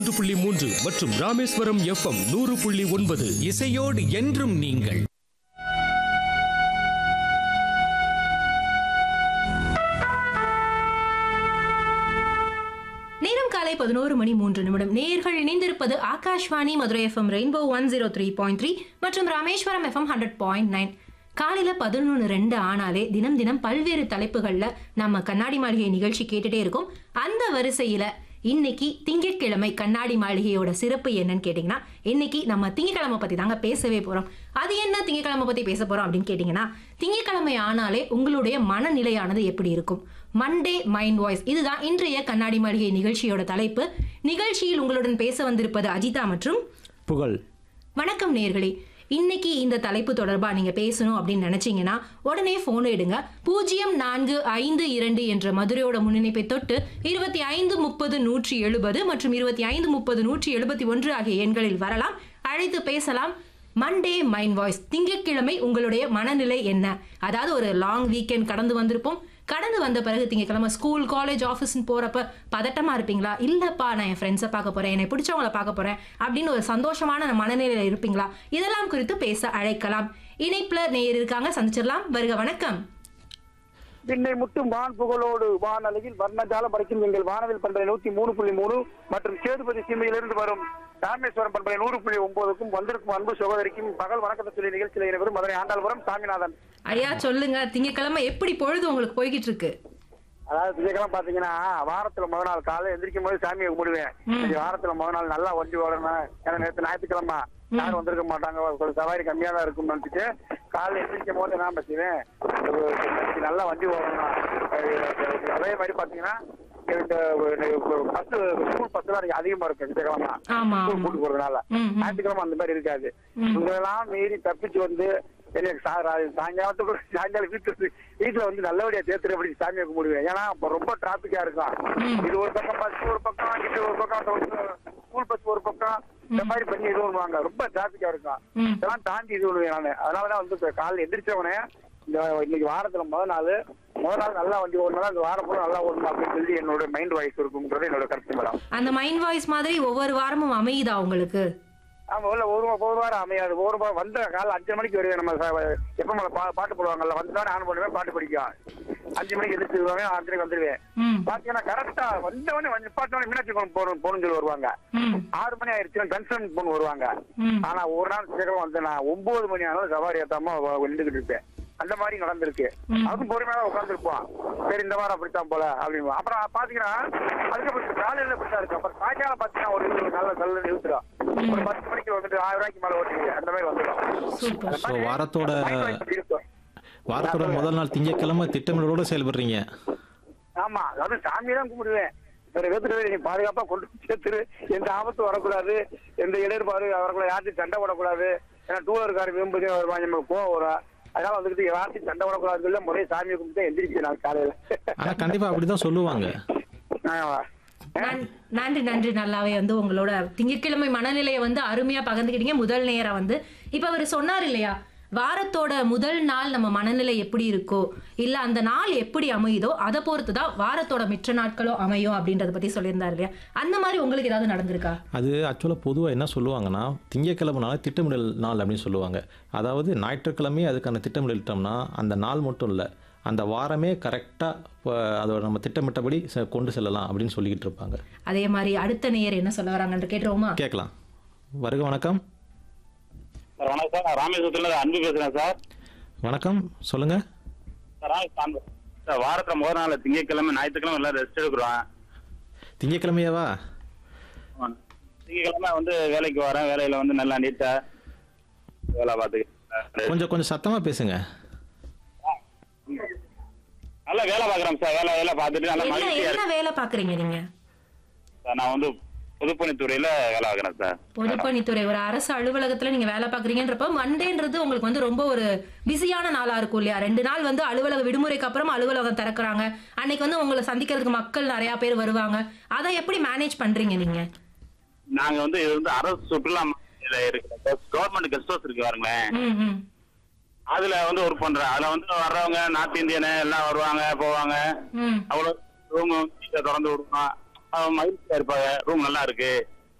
ஒன்று புள்ளி மூன்று மற்றும் ராமேஸ்வரம் எஃப்எம் நூறு புள்ளி ஒன்பது இசையோடு என்றும் நீங்கள் நேரம் காலை பதினோரு மணி மூன்று நிமிடம் நேர்கள் இணைந்திருப்பது Akashvani Madurai FM rainbow one zero three point three மற்றும் Rameswaram FM hundred point nine காலையில பதினொன்று ரெண்டு ஆனாலே தினம் தினம் பல்வேறு தலைப்புகள்ல நம்ம கண்ணாடி மாளிகை நிகழ்ச்சி கேட்டுட்டே இருக்கோம் அந்த வரிசையில இன்னைக்கு திங்கட்கிழமை கண்ணாடி மாளிகையோட சிறப்பு என்னன்னு கேட்டிங்கன்னா இன்னைக்கு நம்ம திங்கட்கிழமை பத்தி தாங்க பேசவே போறோம் அது என்ன திங்கட்கிழமை பத்தி பேச போறோம் அப்படின்னு கேட்டிங்கன்னா திங்கட்கிழமை ஆனாலே உங்களுடைய மனநிலையானது எப்படி இருக்கும் மண்டே மைண்ட் வாய்ஸ் இதுதான் இன்றைய கண்ணாடி மாளிகை நிகழ்ச்சியோட தலைப்பு நிகழ்ச்சியில் உங்களுடன் பேச வந்திருப்பது அஜிதா மற்றும் புகழ் வணக்கம் நேர்களே இன்னைக்கு இந்த தலைப்பு தொடர்பா நீங்க பேசணும் அப்படின்னு நினைச்சீங்கன்னா உடனே போன் எடுங்க பூஜ்ஜியம் நான்கு ஐந்து இரண்டு என்ற மதுரையோட முன்னிணைப்பை தொட்டு இருபத்தி ஐந்து முப்பது நூற்றி எழுபது மற்றும் இருபத்தி ஐந்து முப்பது நூற்றி எழுபத்தி ஒன்று ஆகிய எண்களில் வரலாம் அழைத்து பேசலாம் மண்டே மைண்ட் வாய்ஸ் திங்கட்கிழமை உங்களுடைய மனநிலை என்ன அதாவது ஒரு லாங் வீக்கெண்ட் கடந்து வந்திருப்போம் கடந்து வந்த பிறகு திங்கக்கிழமை ஸ்கூல் காலேஜ் ஆஃபீஸ்னு போறப்ப பதட்டமா இருப்பீங்களா இல்லப்பா நான் என் ஃப்ரெண்ட்ஸை பார்க்க போறேன் என்னை பிடிச்சவங்கள பார்க்க போறேன் அப்படின்னு ஒரு சந்தோஷமான மனநிலையில இருப்பீங்களா இதெல்லாம் குறித்து பேச அழைக்கலாம் இணைப்புல நேயர் இருக்காங்க சந்திச்சிடலாம் வருக வணக்கம் விண்ணை முட்டும் வான் புகழோடு வானலையில் வர்ணஜாலம் படைக்கும் எங்கள் வானவில் பண்பலை நூத்தி மூணு புள்ளி மூணு மற்றும் சேதுபதி சீமையிலிருந்து வரும் ராமேஸ்வரம் பண்பலை நூறு புள்ளி ஒன்பதுக்கும் வந்திருக்கும் அன்பு சகோதரிக்கும் பகல் வணக்கத்தை சொல்லி நிகழ்ச்சியில் இணைவரும் மதுரை ஆண்டாள்புரம் சாமிநாதன் ஐயா சொல்லுங்க திங்கக்கிழமை எப்படி பொழுது உங்களுக்கு போய்கிட்டு இருக்கு அதாவது திங்கக்கிழமை பாத்தீங்கன்னா வாரத்துல முதல் நாள் காலை எந்திரிக்கும் போது சாமியை கும்பிடுவேன் இன்னைக்கு வாரத்துல முதல் நாள் நல்லா வண்டி ஓடணும் ஏன்னா நேற்று ஞாயிற்றுக்கிழமை யாரும் வந்திருக்க மாட்டாங்க கொஞ்சம் சவாரி கம்மியா தான் இருக்கும்னு நினைச்சிட்டு காலைல எந்திரிக்கும் போது என்ன பண்ணுவேன் இன்னைக்கு நல்லா வண்டி ஓடணும் அஹ் அதே மாதிரி பாத்தீங்கன்னா இந்த பஸ் ஸ்கூல் பஸ் தான் அதிகமா இருக்கு திங்கக்கிழமை ஆமா ஸ்கூல் ஆமா கூட்டு போறதுனால ம், ம். ஞாயிற்றுக்கிழமை அந்த மாதிரி இருக்காது இதெல்லாம் மீறி தப்பிச்சு வந்து எனக்கு சா- ரா- சாயங்காலத்துக்கு சாயங்காலம் வீட்டு வீட்டுல வந்து நல்லபடியா தேத்துற அப்படி சாமியை கும்பிடுவேன் ஏன்னா அப்ப ரொம்ப டிராபிக்கா இருக்கும் இது ஒரு பக்கம் பஸ் ஒரு பக்கம் இது ஒரு பக்கம் ஸ்கூல் பஸ் ஒரு பக்கம் இந்த மாதிரி பண்ணி இது பண்ணுவாங்க ரொம்ப டிராபிக்கா இருக்கும் ம். இதெல்லாம் தாண்டி இது பண்ணுவேன் நானு அதனாலதான் வந்து இப்ப காலைல எந்திரிச்சவனே இந்த இன்னைக்கு வாரத்துல முதல் நாள் முதல் நாள் நல்லா வண்டி ஓடணும் இந்த வாரம் பூரா நல்லா ஓடணும் அப்படின்னு சொல்லி என்னோட மைண்ட் வாய்ஸ் இருக்குங்கிறது என்னோட கருத்து மேடம் அந்த மைண்ட் வாய்ஸ் மாதிரி ஒவ்வொரு வாரமும் அமையுதா உங்களுக்கு ஆமா உள்ள ஒரு வா- ஒரு வாரம் அமையாது ஒரு வாரம் வந்த காலை அஞ்சு மணிக்கு வருவேன் நம்ம ச- எப்ப மேல பா பாட்டு போடுவாங்கல்ல வந்தோடனே ஆன் பண்ணுவேன் பாட்டு படிக்கும் அஞ்சு மணிக்கு எதிர்த்து வருவாங்க அஞ்சு மணிக்கு வந்துருவேன் ம் பாத்தீங்கன்னா கரெக்டா வந்தவொடனே வந்து நிப்பாட்டவொடனே மீனாட்சி கோலம் போகணும் போகணும்னு சொல்லி வருவாங்க ம் ஆறு மணி ஆயிடுச்சுன்னா கன்சர்ன் பொண்ணு வருவாங்க ம் ஆனா ஒரு நாள் சீக்கிரம் வந்து நான் ஒன்பது மணி ஆனாலும் சவாரி ஏத்தாம நின்றுகிட்டு இருப்பேன் அந்த மாதிரி நடந்திருக்கு அதுவும் பொறுமையாக உட்காந்துருப்போம் சரி இந்த வாரம் அப்படித்தான் போல அப்படின்னு அப்புறம் பாத்தீங்கன்னா அதுக்கப்புறம் காலையில அப்படித்தான் இருக்கு அப்புறம் சாயங்காலம் பாத்தீங்கன்னா ஒரு இது நல்ல நல்ல நிறுத்துறோம் ஒரு பத்து மணிக்கு வந்துட்டு ஆயிரம் ரூபாய்க்கு மேல ஓட்டுவீங்க அந்த மாதிரி வந்துடும் சூப்பர் ஸோ வாரத்தோட இருக்கும் வாரத்தோட முதல் நாள் திங்கட்கிழமை திட்டமிடலோட செயல்படுறீங்க ஆமா அதாவது சாமி தான் கும்பிடுவேன் வேற விதத்துல நீ பாதுகாப்பா கொண்டு போய் சேர்த்துரு எந்த ஆபத்து வரக்கூடாது எந்த இடர்பாடு வரக்கூடாது யார்ட்டையும் சண்டை போடக்கூடாது ஏன்னா டூலர் கார் விரும்புதே வருவாங்க நமக்கு கோவம் வரும் அதனால வந்துட்டு யார்ட்டையும் சண்டை போடக்கூடாதுன்னு சொல்லி முறையை சாமியை கும்பிட்டு எந்திரிச்சு நான் காலையில ஆனா கண்டிப்பா அப்படிதான் சொல்லுவாங்க ஆமா. நன்- நன்றி நன்றி நல்லாவே வந்து உங்களோட திங்கட்கிழமை மனநிலையை வந்து அருமையா பகிர்ந்துக்கிட்டீங்க முதல் நேரம் வந்து இப்ப அவர் சொன்னார் இல்லையா வாரத்தோட முதல் நாள் நம்ம மனநிலை எப்படி இருக்கோ இல்ல அந்த நாள் எப்படி அமையுதோ அதை பொறுத்து தான் வாரத்தோட மிச்ச நாட்களோ அமையும் அப்படின்றத பத்தி சொல்லியிருந்தார் இல்லையா அந்த மாதிரி உங்களுக்கு ஏதாவது நடந்திருக்கா அது ஆக்சுவலாக பொதுவாக என்ன சொல்லுவாங்கன்னா திங்கட்கிழமை திட்டமிடல் நாள் அப்படின்னு சொல்லுவாங்க அதாவது ஞாயிற்றுக்கிழமை அதுக்கான திட்டமிடலிட்டோம்னா அந்த நாள் மட்டும் இல்லை அந்த வாரமே கரெக்டாக அதோட நம்ம திட்டமிட்டபடி செ- கொண்டு செல்லலாம் அப்படின்னு சொல்லிக்கிட்டு இருப்பாங்க அதே மாதிரி அடுத்த நேயர் என்ன சொல்ல வராங்கன்ற கேட்டுருவோமா கேட்கலாம் வருக வணக்கம் சார் வணக்கம் சார் நான் ராமேஸ்வரத்துல அன்பு பேசுறேன் சார் வணக்கம் சொல்லுங்க சார் ராமே- சார், சார் வாரத்துல முதல் நாள் திங்கட்கிழமை ஞாயிற்றுக்கிழமை எல்லாம் ரெஸ்ட் எடுக்கிறோம் திங்கட்கிழமையாவா ஆமா. திங்கட்கிழமை வந்து வேலைக்கு வரேன் வேலையில வந்து நல்லா நீட்டா வேலை பார்த்துக்கிட்டு கொஞ்சம் கொஞ்சம் சத்தமாக பேசுங்க நல்லா வேலை பார்க்குறேன் சார் வேலை வேலை பார்த்துட்டு நல்லா என்ன மகிழ்ச்சியா என்ன இருக்கு வேலை பாக்குறீங்க நீங்க சார் நான் வந்து பொதுப்பணித்துறையில வேலை பார்க்குறேன் சார் பொதுப்பணித்துறை ஒரு அரசு அலுவலகத்துல நீங்க வேலை பாக்குறீங்கன்றப்ப மண்டேன்றது உங்களுக்கு வந்து ரொம்ப ஒரு பிஸியான நாளா இருக்கும் இல்லையா ரெண்டு நாள் வந்து அலுவலக விடுமுறைக்கு அப்புறம் அலுவலகம் திறக்கறாங்க அன்னைக்கு வந்து உங்களை சந்திக்கிறதுக்கு மக்கள் நிறைய பேர் வருவாங்க அதை எப்படி மேனேஜ் பண்றீங்க நீங்க நாங்க வந்து இது வந்து அரசு சுற்றுலா மாநில இருக்கிற கவர்மெண்ட் கெஸ்ட் ஹவுஸ் இருக்கு பாருங்களேன் ம் ம் அதுல வந்து ஒர்க் பண்றேன் அதுல வந்து வர்றவங்க நார்த் இந்தியனு எல்லாம் வருவாங்க போவாங்க ம் அவ்வளவு ரூம் திறந்து விடுவோம் அவங்க மகிழ்ச்சியா இருப்பாங்க ரூம் நல்லா இருக்கு